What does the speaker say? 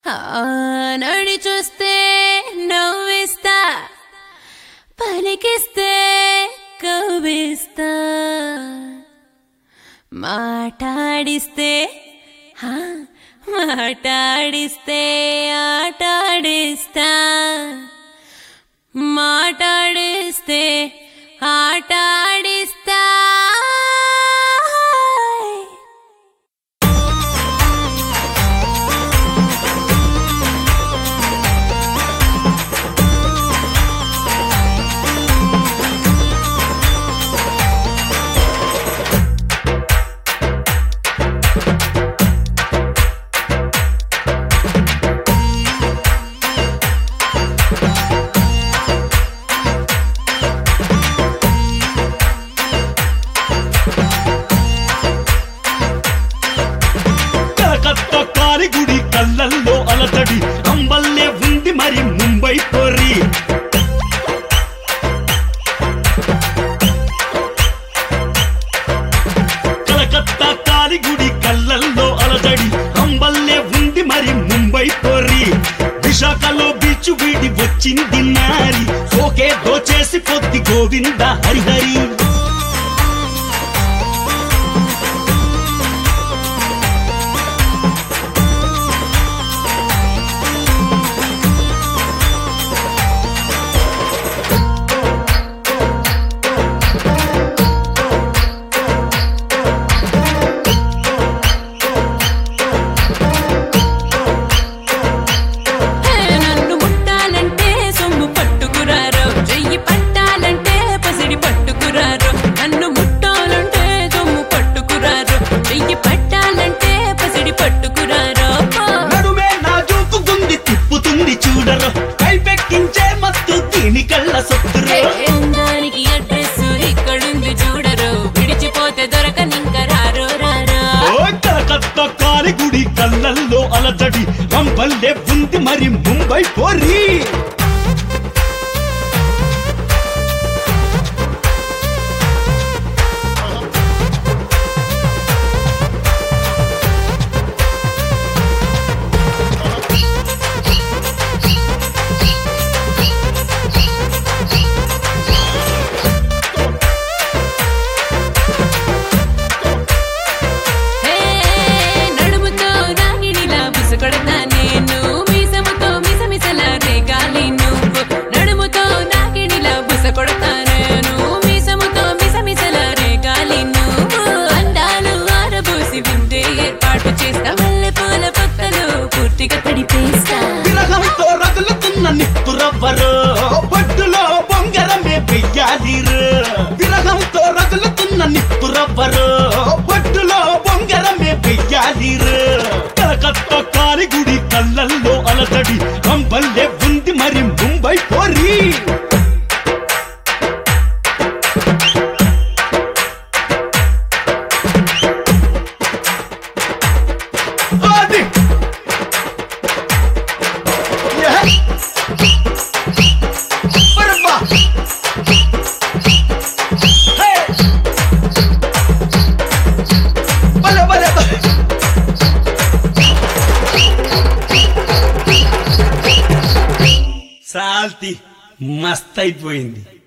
ఆ నడి చూస్తే నవ్విస్తా పలికిస్తే కవ్విస్తా మాటాడిస్తే హా, మాటాడిస్తే ఆటాడిస్తా మాటాడిస్తే ఆటాడిస్తా కలకత్తా కాలిగుడి కళ్ళల్లో అలతడి రంబల్లే ఉంది మరి ముంబై పొర్రి కలకత్తా కాలిగుడి కళ్ళల్లో అలజడి రంబల్లే ఉంది మరి ముంబై పొర్రి విశాఖలో బీచ్ వీడి వచ్చింది నారి సోకే దోచేసి పొద్ది గోవింద హరిహరి హే, నన్ను ముట్టాలంటే సొమ్ము పట్టుకురారు చెయ్యి పట్టాలంటే పసిడి పట్టుకురారు నన్ను ముట్టాలంటే సొమ్ము పట్టుకురారు చెయ్యి పట్టాలంటే పసిడి పట్టుకురారు నడుమే నా జూకుకుంది తిప్పుతుంది చూడరు కైపెక్కించే మత్తు దీని కళ్ళ సొత్తురు దానికి అడ్రస్ ఇక్కడుంది చూడరు విడిచిపోతే దొరకనింక రారు రారా ఓ కలకత్తా కాలిగుడి కళ్ళల్లో అలజడి రంపల్లే ఉంది మరి ముంబై పోరి హే, నడుముతో నాగిడిలా బుసకొడతా నేను మీసముతో మిసమిసల రేగాలి నువ్వు నడుముతో నాగిడిలా బుసకొడతా నేను మీసముతో మిసమిసల రేగాలి నువ్వు అందాలు ఆరబోసి విందే ఏర్పాటు చేస్తా మల్లె పూల పక్కలో పూర్తిగా తడిపేస్తా విరహంతో రగులుతున్న నిప్పురవ్వరు బొడ్డులో బొంగరమే వెయ్యాలి విరహంతో రగులుతున్న నిప్పురవ్వరు బొడ్డులో బొంగరమే వెయ్యాలి కలకత్తా కాలిగుడి కళ్ళల్లో అలజడి రంపల్లే ఉంది మరి ముంబై పోరి అది Barba! Hey! Vale, vale, vale. సాల్తి మస్త్ అయిపోయింది